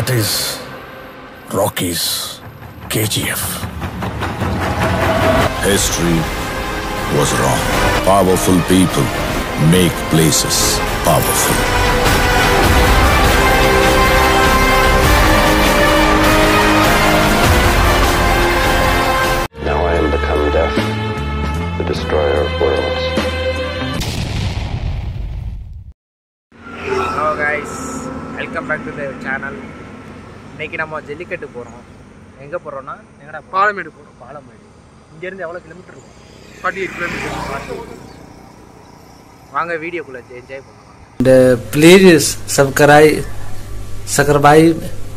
That is Rocky's KGF. History was wrong. Powerful people make places powerful. Now I am become death, the destroyer of worlds. Hello guys welcome back to the channel இன்னைக்கு நம்ம ஜல்லிக்கட்டு போகிறோம் எங்கே போகிறோம்னா எங்கடா பாலமேடு போகிறோம் பாலமேடு இங்கேருந்து எவ்வளோ kilometre இருக்கும் ஃபார்ட்டி எயிட் கிலோமீட்டர் வாங்க வீடியோக்குள்ளே என்ஜாய் பண்ணுவோம் And uh, please subscribe, subscribe.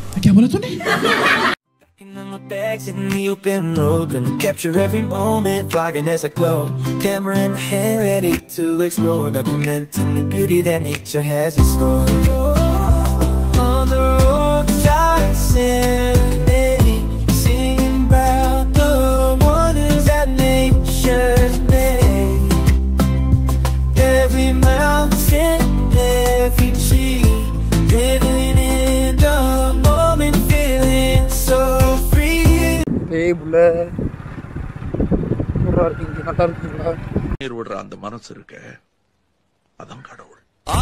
On my bags in the open road and capture every moment, flying as I glow. Camera in hand, ready to explore, documenting the beauty that nature has in store. On the road, dancing, singing about the wonders that nature's made. Every mountain, every tree, living in the moment, feeling so free. ஏய் புள்ள சூப்பராக இருக்கீங்க நல்லா இருக்கீங்களா நீர் விடுற அந்த மனசு இருக்க அதான் கடவுள்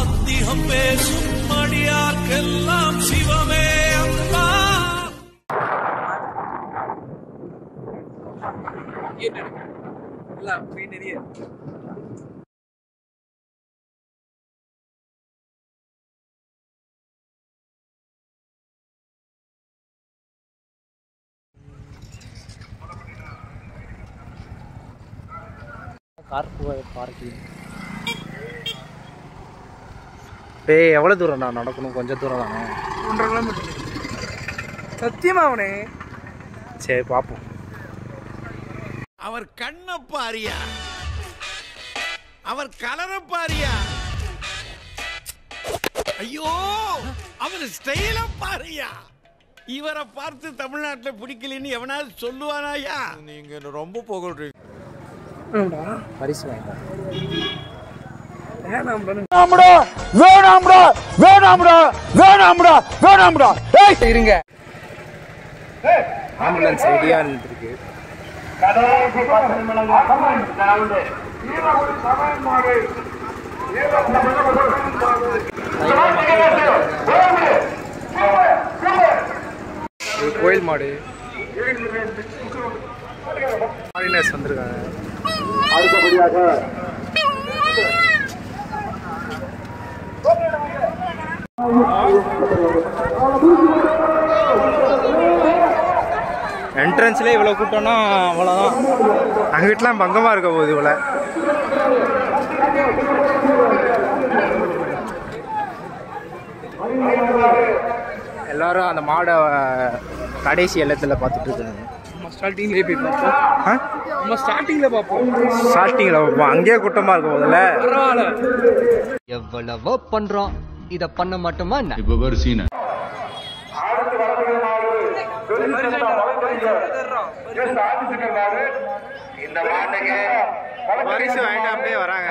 கார் பார்க்கிங் டேய் எவ்வளோ தூரம் நான் நடக்கணும் கொஞ்சம் தூரம் தானே ஒன்றரை கிலோமீட்டர் சத்தியமா அவனே சரி பார்ப்போம் அவர் கண்ண பாரியா அவர் கலர பாரியா ஐயோ அவர் ஸ்டைல பாரியா இவரை பார்த்து தமிழ்நாட்டில் பிடிக்கலன்னு எவனாவது சொல்லுவானாயா நீங்க ரொம்ப புகழ்றீங்க பரிசு வாங்கிட்டேன் இருங்க ஆம்புலன்ஸ் ரெடியாக இருந்துருக்கு இது கோயில் மாடு ஃபாரினர்ஸ் வந்திருக்காங்க என்ட்ரன்ஸ்லேயே இவ்வளோ கூட்டம்னா அவ்வளோதான் அங்கிட்டலாம் பங்கமாக இருக்க போகுது இவ்வளோ எல்லாரும் அந்த மாடை கடைசி எல்லத்தில் பார்த்துட்டு இருக்காங்க நம்ம ஸ்டார்டிங்லேயே போய் பார்ப்போம் ஆ நம்ம ஸ்டார்டிங்கில் பார்ப்போம் ஸ்டார்டிங்கில் அங்கேயே கூட்டமாக இருக்க போகுதுல்ல பரவாயில்ல எவ்வளவோ பண்றோம் இத பண்ண மாட்டோமா என்ன பரிசு வாங்கிட்டு அப்படியே வராங்க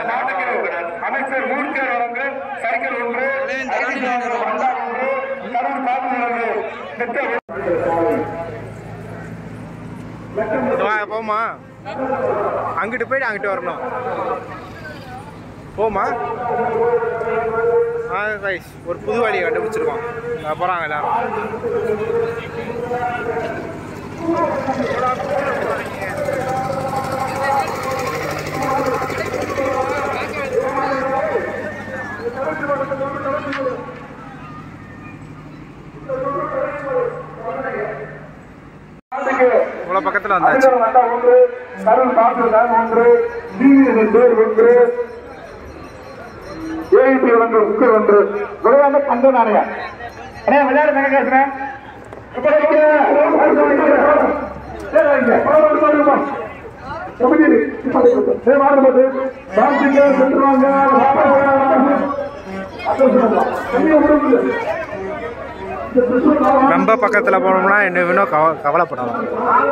வா, போமா அங்கிட்டு போயிட்டு அங்கிட்டு வரணும் போமா ஆ ரைஸ் ஒரு புது வழியை கண்டுபிடிச்சிருக்கோம் அங்க போறாங்க எல்லாரும் இவ்வளோ பக்கத்தில் வந்தாச்சு ரொம்ப பக்கத்தில் போனோம்னா என்ன வேணும் கவ கவலைப்படலாம்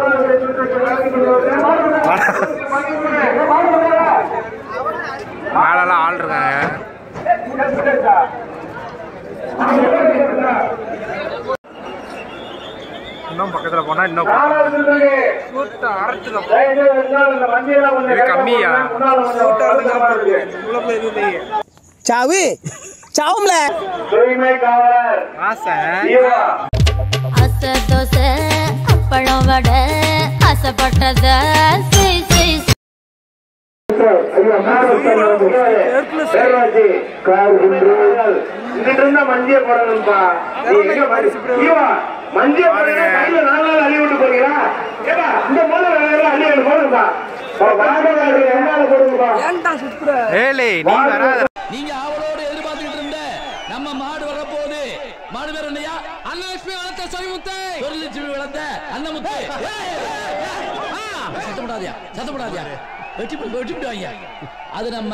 மேலெல்லாம் ஆள் இருக்காங்க இன்னும் பக்கத்துல போனா இன்னும் கூட்டம் அரைச்சுதான் இது கம்மியா சாவு சாவும்ல ஆசை அசை தோசை அப்பளம் வடை ஆசைப்பட்டத செய் செய் இங்கிட்டு இருந்தா மஞ்சிய போடணும்பா நீ எங்க மஞ்சிய மஞ்சிய போடுங்க கையில நாலு நாள் அள்ளி விட்டு போறீங்களா ஏப்பா இந்த முதல் வேலையெல்லாம் அள்ளி விட்டு போடுங்கப்பா என்னால போடுங்கப்பா ஏன்டா சுத்துற ஏலே நீ வராத நீங்க அவளோடு எதிர்பார்த்துக்கிட்டு இருந்த நம்ம மாடு வர போகுது மாடு பேர் என்னையா அன்னலட்சுமி வளர்த்த சொரிமுத்து சொரிலட்சுமி வளர்த்த அன்னமுத்து ஏய், ஏய், ஏய், ஆ, சத்தப்படாதியா சத்தப்படாதியா வெட்டி வெட்டி விடுவாங்க அது நம்ம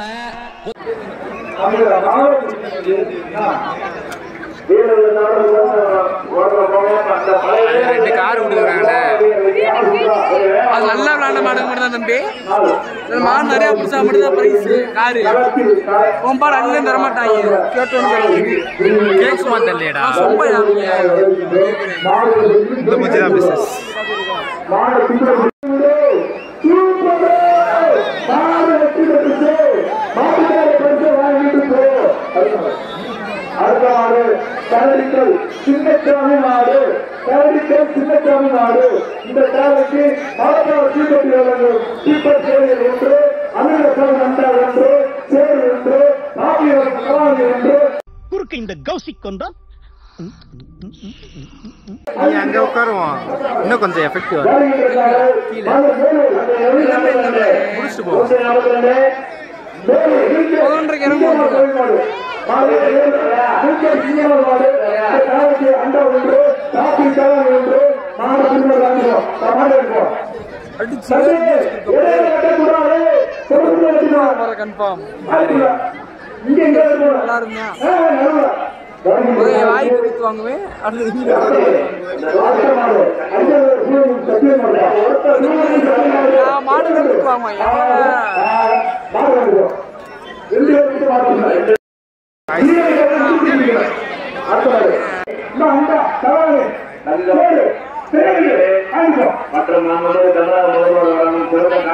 ரெண்டு கார் கொடுக்குறாங்கல்ல அது நல்லா விளையாட மாடுங்க மட்டும் தான் தம்பி இதுல மாடு நிறைய புதுசா மட்டும் தான் பிரைஸ் காரு ஒம்பாடு அங்கே தர மாட்டாங்க கேட்டோன்னு கேக்குமா தெரியலடா ரொம்ப இந்த மச்சி தான் பிசினஸ் அடுத்த மாடு கரடிக்கல் சின்னசாமி மாடு கரடிக்கல் சின்னசாமி மாடு இந்த சேவைக்கு மலக்காடு தீப்பெட்டி வழங்கும் தீப்பெட்டி சேவைகள் ஒன்று அமிர்தசம் நண்டா ஒன்று சேவை ஒன்று ஆகியோர் கலாவி ஒன்று குறுக்கு இந்த கௌசிக் கொண்டா நீ அங்க உட்காருவோம் இன்னும் கொஞ்சம் எஃபெக்டிவா முடிச்சுட்டு போ பதினொன்றரைக்கு இறங்குவோம் கன்ஃபார்ம் நல்லா இருந்தா வாய்ப்பு கொடுத்து வாங்குவேன் அடுத்து இங்க நான் மாடு கொடுத்து வாங்குவேன் மற்ற மாணவர்கள் கன்னட முதல்வர் வழங்கும் சிறப்பு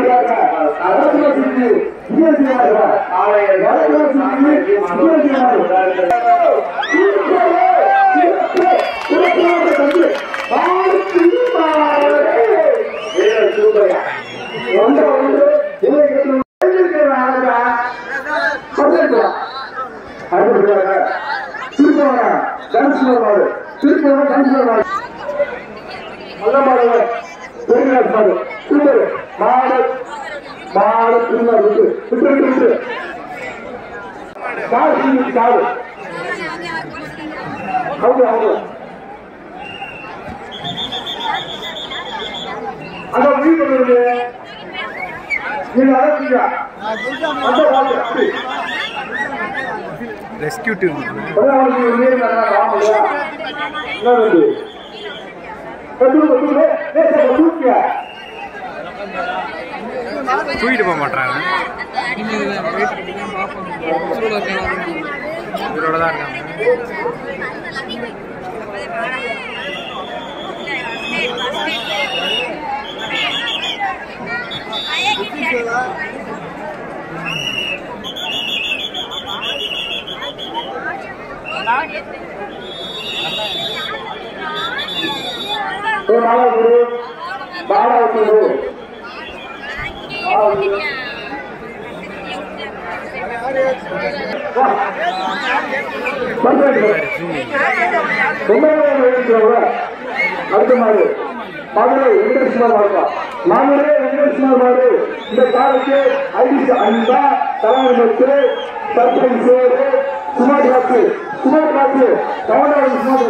நல்ல மாடு பெரிய மாடு சூப்பர் மாடு மாடு திரும்ப விட்டு விட்டு விட்டு விட்டு காடு சீனி காடு ಹೌದು ಹೌದು ಅದ ಮೀನು ಬಂದಿದೆ ನೀನು ಅರಸಿಯ ಅಂತ ಬಾಳು ಅಪ್ಪಿ ரெஸ்கியூ டீம் பரவாயில்ல நீ நீರು ನನ್ನ ರಾಮಯ್ಯ ನೋಡಿ ಕದ್ದು ಕದ್ದು ಲೇ ಲೇ ಕದ್ದು தூக்கிட்டு போக மாட்டாங்க இவரோட தான் இருக்காங்க ಓ ಮಾಡ ಗುರು ಬಾಳ ಗುರು அடுத்த மாடு மதுரை வெங்கடேஸ்வரர் மாடுப்பா மதுரை வெங்கடேஸ்வரர் மாடு இந்த காலத்து ஐடிசி அன்பா தலைமைக்கு சர்பஞ்ச் சேரு சுமார் காத்து சுமார் காத்து தமிழ்நாடு சுமார்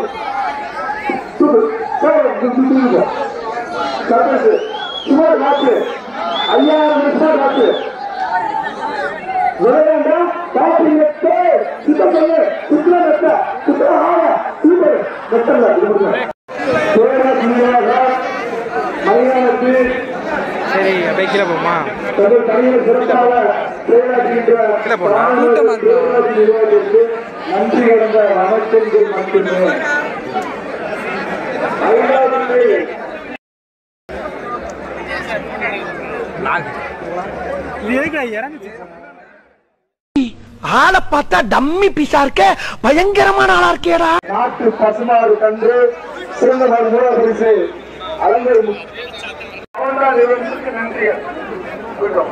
சர்பஞ்ச் சுமார் காத்து ஐயாயிரம் சுமார் காத்து விளையாண்டா காப்பி நெட்டு சுத்தம் பண்ணு சுத்தம் நெட்ட சுத்தம் ஆக சூப்பர் நெட்டல்ல பேர ஜீவாக மலையாளத்தில் சரி அப்படியே கீழே போமா தனது தனியார் சிறப்பாக செயலாற்றுகின்ற கீழே போடலாம். ராணுவ பேரூராட்சி நிர்வாகத்திற்கு நன்றி கடந்த வணக்கங்கள் மட்டுமே ஐந்தாவது ஆளை பார்த்தா டம்மி பீஸா இருக்க பயங்கரமான ஆளா இருக்கேடா நாட்டு பசுமாறு கண்டு சிறந்த மருத்துவ பரிசு அலங்கை மூன்றாம் நிறுவனத்திற்கு நன்றி கூட்டம்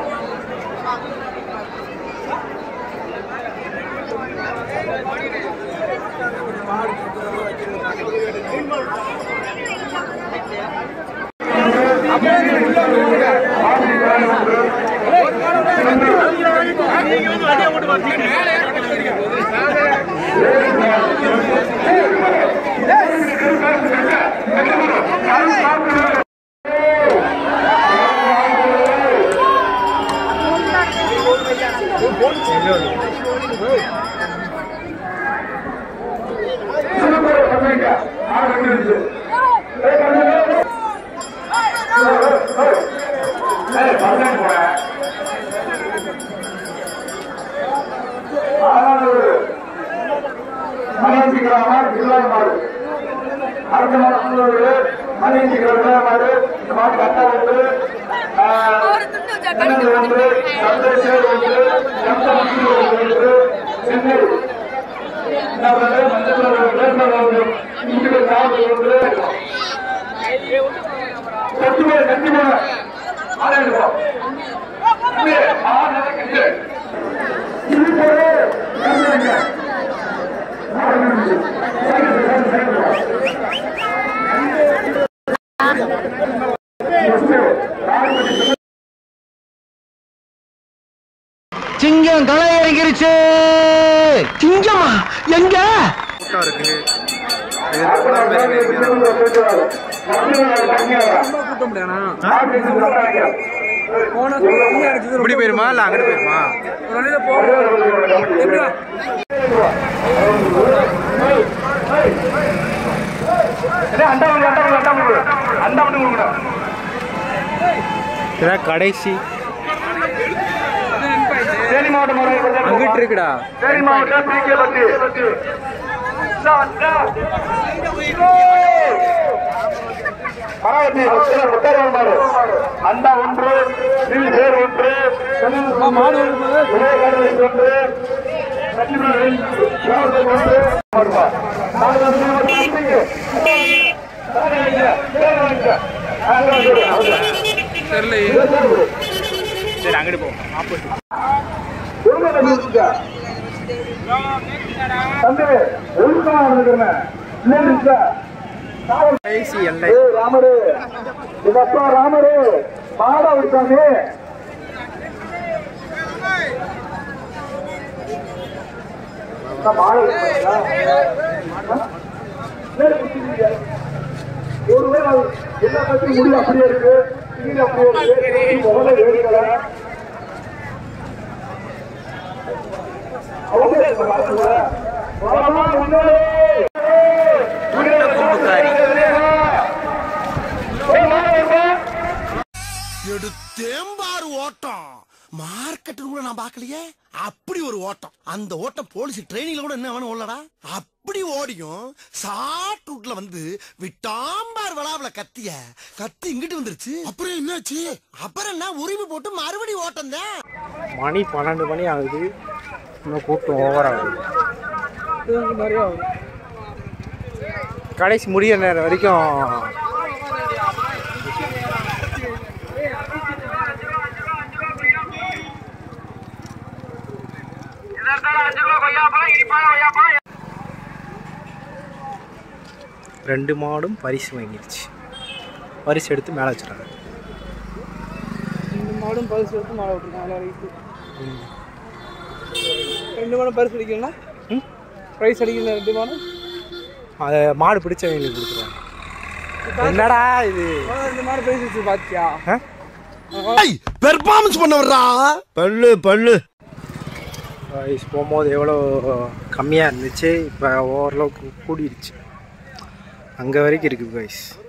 மணியஞ்சிக்கிறாமா ஜில்லா மாடு அடுத்த மாடு முன்னோடு மணியஞ்சிக்கிற மாடு இந்த மாடு கட்டா ஒன்று கண்ணன் ஒன்று சந்தேஷர் ஒன்று சந்தமசி ஒன்று சென்னை மஞ்சள் ஒன்று இங்கே காவல் ஒன்று கட்டுமே கட்டுமே ஆராய்வோம் ஆறு நடக்குது இது போல கட்டுங்க சிங்கம் களை இறங்கிருச்சு சிங்கமா எங்க இப்படி போயிருமா இல்ல அங்கிட்டு போயிருமா இதான் கடைசி தேனி மாவட்டம் அங்கிட்டு இருக்குடா தேனி மாவட்டம் பிகே பத்தி பராவதி முத்தாரம் மாடு அண்டா ஒன்று நில் சேர் ஒன்று மாடு ஒன்று கட்டிபுரம் ஒன்று மாடுபா மாடு வந்து மாடு சரி அங்கிட்டு போ ஆப்போசிட் தம்பி ஒழுக்கமா இருந்துக்கிறேன் இல்லைன்னு கடைசி எல்லை ஏய் ராமரு இது அப்பா ராமரு மாடா விட்டாங்க எல்லா பத்தியும் முடி அப்படியே இருக்கு கீழே அப்படியே இருக்கு முதல்ல ஏறிக்கல எடுத்தேம்பாரு ஓட்டம் மார்க்கெட்டு கூட நான் பார்க்கலையே அப்படி ஒரு ஓட்டம் அந்த ஓட்டம் போலீஸ் ட்ரைனிங்ல கூட என்ன வேணும் ஓடலடா அப்படி ஓடியும் ஷார்ட் ரூட்ல வந்து விட்டாம்பார் விழாவுல கத்திய கத்தி இங்கிட்டு வந்துருச்சு அப்புறம் என்னாச்சு அப்புறம் என்ன உரிமை போட்டு மறுபடி ஓட்டம் தான் மணி பன்னெண்டு மணி ஆகுது இன்னும் கூட்டம் ஓவர் ஆகுது நிறைய ஆகுது கடைசி முடிய நேரம் வரைக்கும் ரெண்டு மாடும் பரிசு வாங்கிடுச்சு பரிசு எடுத்து மேலே வச்சுறாங்க ரெண்டு மாடும் பரிசு எடுத்து மாலை விட்டுருக்காங்க எல்லா ரைட்டு ரெண்டு மாடும் பரிசு அடிக்கலனா ப்ரைஸ் அடிக்கல ரெண்டு மாடும் அதை மாடு பிடிச்சவங்களுக்கு கொடுத்துருவாங்க என்னடா இது ரெண்டு மாடு ப்ரைஸ் வச்சு பாத்தியா பெர்ஃபார்மன்ஸ் பண்ண வர்றா பல்லு பல்லு வயசு போகும்போது எவ்வளோ கம்மியாக இருந்துச்சு இப்போ ஓரளவுக்கு கூடிருச்சு அங்கே வரைக்கும் இருக்குது கைஸ்